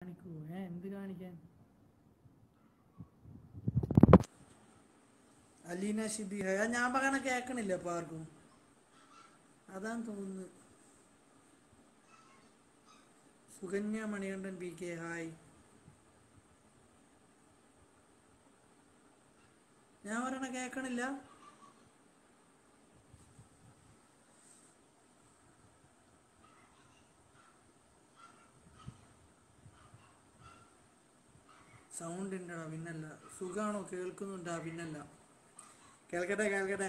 കാണിക്കൂ ഏ എന്ത് കാണിക്കാൻ അലീന ഷിബി ഹേ, അത് ഞാൻ പറയണ കേക്കണില്ല ഇപ്പൊ ആർക്കും അതാന്ന് തോന്നുന്നു Sukanya Manikandan P K hi ഞാൻ പറയണ കേക്കണില്ല സൗണ്ട് ഉണ്ടടാ പിന്നല്ല സുഖാണോ കേൾക്കുന്നുണ്ടാ പിന്നല്ല കേൾക്കട്ടെ കേൾക്കട്ടെ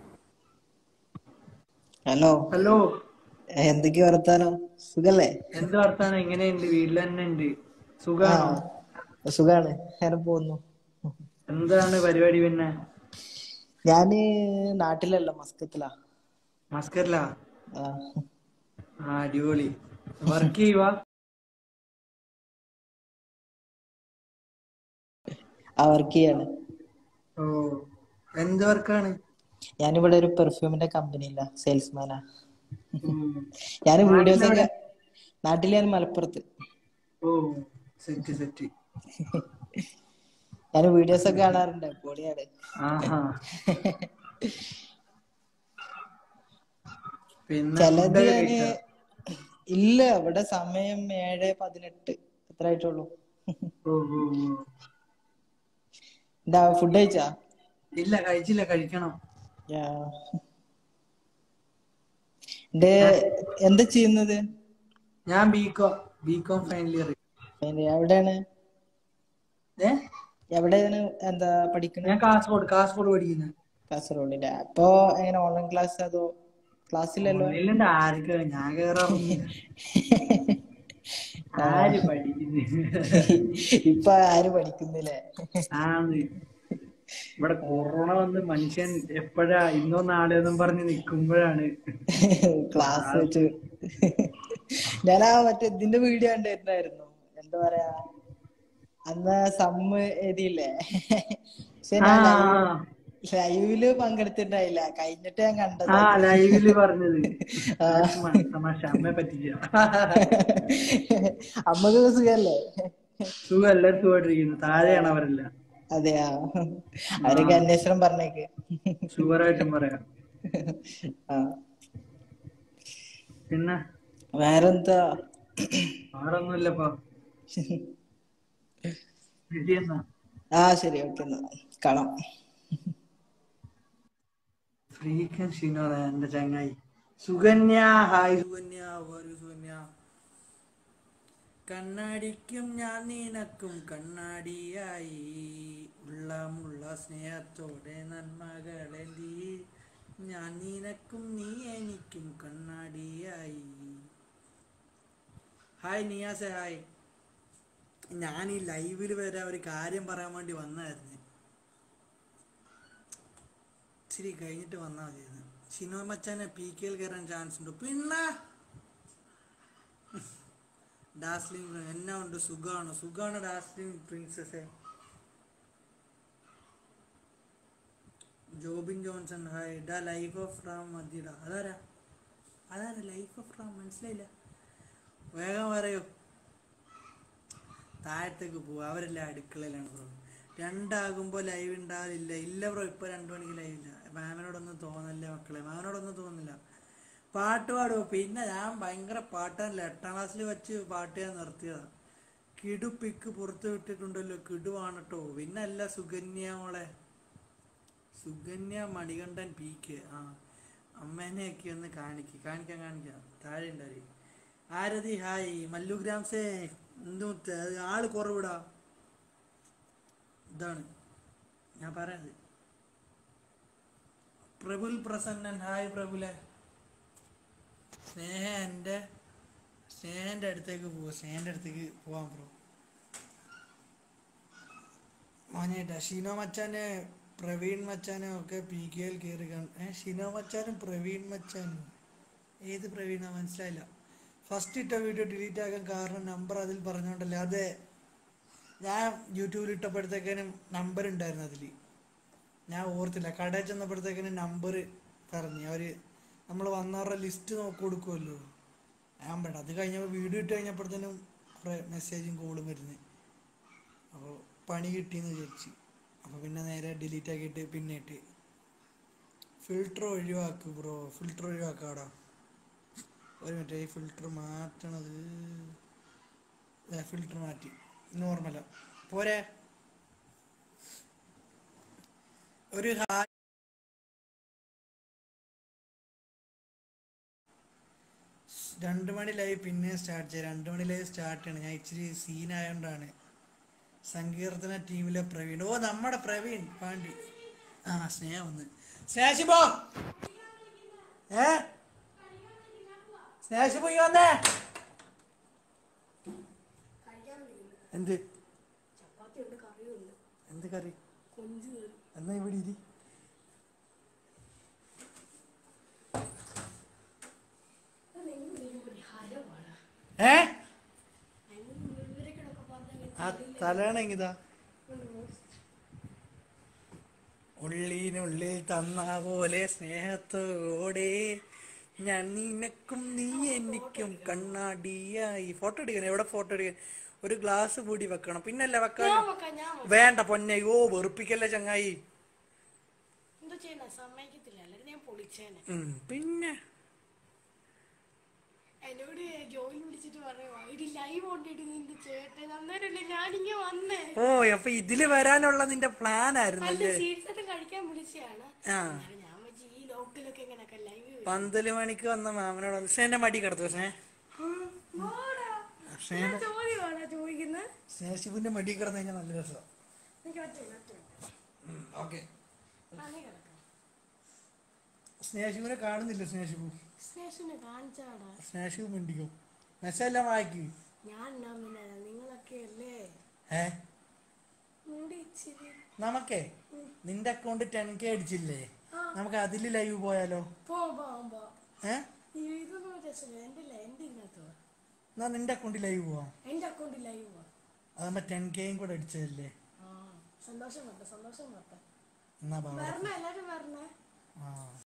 ഹലോ ഹലോ എന്തൊക്കെയാ വർത്താനം സുഖല്ലേ എന്ത് വർത്താനം എങ്ങനെയുണ്ട് വീട്ടിൽ തന്നെ ഉണ്ട് ആ സുഖാണോ സുഖാണ് അങ്ങനെ പോകുന്നു എന്താണ് പരിപാടി പിന്നെ ഞാന് നാട്ടിലല്ല മസ്കത്തിലാ മസ്കറ്റിലാ ആ ആ അടിപൊളി വർക്ക് ചെയ്യുവാ ആ വർക്ക് ചെയ്യാണ് ഓ എന്ത് വർക്കാണ് ഞാനിവിടെ ഒരു പെർഫ്യൂമിന്റെ കമ്പനിയിലാ സെയിൽസ്മാനാ ഉം. ഞാന് വീഡിയോസ് നാട്ടിലെവിടെ ഒക്കെ നാട്ടില് ഞാൻ മലപ്പുറത്ത് ഓ സെറ്റ് സെറ്റ് ഞാന് വീഡിയോസ് ഒക്കെ കാണാറുണ്ട് പൊളിയാണ് ആഹാ പിന്നെ ചെലത് ഫുഡൊക്കെ ഞാന് കഴിച്ചോ ഇല്ല ഇവിടെ സമയം ഏഴ് പതിനെട്ട് അത്ര ആയിട്ടുള്ളൂ ഓ ഓ ഓ എന്താ ഫുഡ് കഴിച്ചാ ഇല്ല കഴിച്ചില്ല കഴിക്കണം യാ. ഇത് എന്താ ചെയ്യുന്നത് ഞാൻ ബികോം ബികോം ഫൈനൽ ഇയർ പിന്നെ എവിടെയാണ് ഏ എവിടെയാണ് എന്താ പഠിക്കണേ ഞാൻ കാസർഗോഡ് കാസർഗോഡ് പഠിക്കുന്നത് കാസർഗോഡിന്റെ അപ്പൊ എങ്ങനെ ഓൺലൈൻ ക്ലാസ് അതോ ക്ലാസ്സിലല്ലോ ഓൺലൈനിലുണ്ട് ആർക്ക് ഞാൻ കേറാറൊന്നുമില്ല ആ ആര് പഠിക്കുന്നു ഇപ്പൊ ആര് പഠിക്കുന്നില്ലേ ആന്ന് ഇവിടെ കൊറോണ വന്ന് മനുഷ്യൻ എപ്പോഴാ ഇന്നോ നാളെയോന്നും പറഞ്ഞ് നിക്കുമ്പോഴാണ് ക്ലാസ് വെച്ച് ഞാനാ മറ്റേ ഇതിന്റെ വീഡിയോ കണ്ടിരുന്നായിരുന്നു എന്താ പറയാ അന്ന് സമ്മ് എഴുതിയില്ലേ പക്ഷെ ആ ഞാൻ ലൈവ് ലൈവില് പങ്കെടുത്തിട്ടുണ്ടായില്ല കഴിഞ്ഞിട്ട് ഞാൻ ആ കണ്ടത് ലൈവില് പറഞ്ഞത് ആ തമാ- തമാശ അമ്മയെ പറ്റിച്ച അമ്മക്ക് സുഖല്ലേ സുഖം എല്ലാരും സുഖമായിട്ടിരിക്കുന്നു താഴെയാണ് അവരെല്ലാം അതെയാ ആ അവരൊക്കെ അന്വേഷണം പറഞ്ഞേക്ക് ഷുവറായിട്ടും പറയാം ആ പിന്നെ വേറെന്താ വേറൊന്നുമില്ലപ്പാ ശരി എന്നാ ആ ശരി ഓക്കെ എന്നാ കാണാം ഫ്രീക്കൻ ഷിനോദ എന്റെ ചങ്ങായി സുകന്യ ഹായ് സുകന്യ വരൂ സുകന്യ കണ്ണാടിക്കും ഞാൻ നിനക്കും കണ്ണാടിയായി ഉള്ളമുള്ള സ്നേഹത്തോടെ നന്മകളേന്തി ഞാൻ നിനക്കും നീ എനിക്കും കണ്ണാടിയായി ഹായ് നിയാസെ ഹായ് ഞാൻ ഈ ലൈവിൽ വരെ ഒരു കാര്യം പറയാൻ വേണ്ടി വന്നായിരുന്നു ഇച്ചിരി കഴിഞ്ഞിട്ട് വന്നാൽ മതിയായിരുന്നു ഷിനോ മച്ചാനെ പി കെയിൽ കയറാൻ ചാൻസ് ഉണ്ട് പിന്നെ ഡാസ്ലിംഗ് എന്നാ ഉണ്ട് സുഖാണ് സുഖാണ് ഡാസ്ലിംഗ് പ്രിൻസസെ ജോബിൻ ജോൺസൺ ഹായ് ഡാ ലൈഫ് ഓഫ് റാം മതിടാ അതാരാ അതാരാ ലൈഫ് ഓഫ് റാം മനസ്സിലായില്ല വേഗം പറയൂ താഴത്തേക്ക് പോവുക അവരെല്ലാം അടുക്കളയിലാണ് ബ്രോ രണ്ടാകുമ്പോൾ ലൈവ് ഉണ്ടാവില്ല ഇല്ല ബ്രോ ഇപ്പോൾ രണ്ട് മണിക്ക് ലൈവ് ഇല്ല മാമനോടൊന്നും തോന്നല്ലേ മക്കളെ മാമനോടൊന്നും തോന്നില്ല പാട്ട് പാടുമോ പിന്നെ ഞാൻ ഭയങ്കര പാട്ടല്ല എട്ടാം ക്ലാസ്സിൽ വെച്ച് പാട്ട് ഞാൻ നിർത്തിയതാ കിടു പിക്ക് പുറത്ത് വിട്ടിട്ടുണ്ടല്ലോ കിടുവാണ് കേട്ടോ പിന്നെ അല്ല സുകന്യ മോളെ സുകന്യ മണികണ്ഠൻ പി കെ ആ അമ്മേനെയൊക്കെ ഒന്ന് കാണിക്ക് കാണിക്കാൻ കാണിക്കാം താഴെ ഉണ്ടായി ആരതി ഹായ് മല്ലുഗ്രാംസേ എന്തു മുത്ത്? അത് ആള് കുറവിടാ ഇതാണ് ഞാൻ പറയാത് പ്രബുൽ പ്രസന്നൻ ഹായ് പ്രബുലെ സ്നേഹ എൻ്റെ സ്നേഹൻ്റെ അടുത്തേക്ക് പോവാ സ്നേഹൻ്റെ അടുത്തേക്ക് പോവാൻ ബ്രോ മോനേട്ടാ ഷിനോ മച്ചാനെ പ്രവീൺ മച്ചാനും ഒക്കെ പി കെയിൽ കയറി കാണും ഏ ഷിനോ മച്ചാനും പ്രവീൺ മച്ചാനും ഏത് പ്രവീണാ മനസ്സിലായില്ല ഫസ്റ്റ് ഇട്ട വീഡിയോ ഡിലീറ്റ് ആക്കാൻ കാരണം നമ്പർ അതിൽ പറഞ്ഞോണ്ടല്ലേ അതെ ഞാൻ യൂട്യൂബിൽ ഇട്ടപ്പോഴത്തേക്കിനും നമ്പർ ഉണ്ടായിരുന്നു അതിൽ ഞാൻ ഓർത്തില്ല കടയിൽ ചെന്നപ്പോഴത്തേക്കിനും നമ്പർ പറഞ്ഞു അവർ നമ്മൾ വന്നവരുടെ ലിസ്റ്റ് നോക്കി കൊടുക്കുമല്ലോ ഞാൻ വേണ്ട അത് കഴിഞ്ഞപ്പോൾ വീഡിയോ ഇട്ട് കഴിഞ്ഞപ്പോഴത്തേനും കുറേ മെസ്സേജും കോളും വരുന്നത് അപ്പോൾ പണി കിട്ടിയെന്ന് വിചാരിച്ച് അപ്പോൾ പിന്നെ നേരെ ഡിലീറ്റ് ആക്കിയിട്ട് പിന്നെ ഇട്ട് ഫിൽറ്റർ ഒഴിവാക്ക് ബ്രോ ഫിൽറ്റർ ഒഴിവാക്കാടാ ഒരു മിനിറ്റ് ഈ ഫിൽറ്റർ മാറ്റണത് ഫിൽറ്റർ മാറ്റി നോർമലാ പോരെ ഒരു ഹാ രണ്ട് മണി ലൈവ് പിന്നെ സ്റ്റാർട്ട് ചെയ്യാം രണ്ട് മണി ലൈവ് സ്റ്റാർട്ട് ചെയ്യണം ഞാൻ ഇച്ചിരി സീനായോണ്ടാണ് സങ്കീർത്തന ടീമിലെ പ്രവീൺ ഓ നമ്മുടെ പ്രവീൺ പാണ്ഡി ആ സ്നേഹ വന്ന് സ്നേഹിപ്പോ ഏ സ്നേഹിപ്പോ ഈ വന്നേ എന്ത് ചപ്പാത്തിയുണ്ട് കറിയുണ്ട് എന്ത് കറി കൊഞ്ച് കറി എന്നാ ഇവിടെ ഇരി അത് നിങ്ങൾ ഒരു പരിഹാരമാണ് ഏ അതിന് മുഴുവനൊക്കെ പറഞ്ഞാൽ ആ തലയാണെങ്കിതാ ഉള്ളിനുള്ളിൽ തന്ന പോലെ സ്നേഹത്തോടെ ഞാൻ നിനക്കും നീ എനിക്കും കണ്ണാടിയായി ഫോട്ടോ എടുക്കണം എവിടെ ഫോട്ടോ എടുക്കാൻ ഒരു ഗ്ലാസ് കൂടി വെക്കണം പിന്നല്ല വെക്കാൻ ഞാൻ വെക്കാം ഞാൻ വെക്കാം. വേണ്ട പൊന്നെ ഓ വെറുപ്പിക്കല്ലേ ചങ്ങായി എന്താ ചെയ്യണ സമ്മതിക്കത്തില്ല അല്ലെങ്കിൽ ഞാൻ പൊളിച്ചേനെ ഉം, പിന്നെ എന്നോട് ജോലി വിളിച്ചിട്ട് പറയുവാ ഇടി ലൈവ് കൊണ്ടിട്ട് നിന്റെ ചേട്ടൻ അന്നേരല്ലേ ഞാനിങ്ങനെ വന്നേ ഓ അപ്പൊ ഇതില് വരാനുള്ള നിന്റെ പ്ലാൻ അല്ല ആയിരുന്നല്ലേ സീരിയസായിട്ട് കഴിക്കാൻ വിളിച്ചതാണ് ആ അന്നേരം ഞാൻ വെച്ച് ഈ ലോക്കലൊക്കെ എങ്ങനെയൊക്കെ ലൈവ് പന്തല് മണിക്ക് വന്ന മാമനോട് വന്ന് സ്നേഹന്റെ മടി കിടത്തു സ്നേ സ്നേഹ ചോദ്യമാണോ ചോദിക്കുന്നത് സ്നേഹശിവന്റെ മടി കിടന്നു കഴിഞ്ഞാൽ നല്ല രസമാണ് എനിക്ക് ഒറ്റ ഒറ്റ ഓക്കെ പണി കിടക്കാം സ്നേഹശിവനെ കാണുന്നില്ല സ്നേഹശിവു സ്റ്റേഷന് കാണിച്ചാടാ സ്നേഹശിവ മിണ്ടിക്കും മെസ്സേജ് എല്ലാം വായിക്കും ഞാൻ എന്നാ പിന്നെ നിങ്ങളൊക്കെ അല്ലേ ഏ മുടി ഇച്ചിരി നമുക്കേ നിന്റെ അക്കൗണ്ട് ടെൻ കെ അടിച്ചില്ലേ ആ. നമുക്ക് അതില് ലൈവ് പോയാലോ പോ പോ പോ ഏ ഇതൊന്നും രസമില്ല എൻ്റെ ഇല്ല എൻ്റെ ഇന്നത്തെ എന്നാ നിന്റെ അക്കൗണ്ടിൽ ലൈവ് പോവാം എൻ്റെ അക്കൗണ്ടിൽ ലൈവ് പോ അതാകുമ്പോ ടെൻ കെയും കൂടെ അടിച്ചതല്ലേ ആ സന്തോഷം വരട്ടെ സന്തോഷം വരട്ടെ എന്നാ പാവം വരണേ എല്ലാവരും വരണേ ആ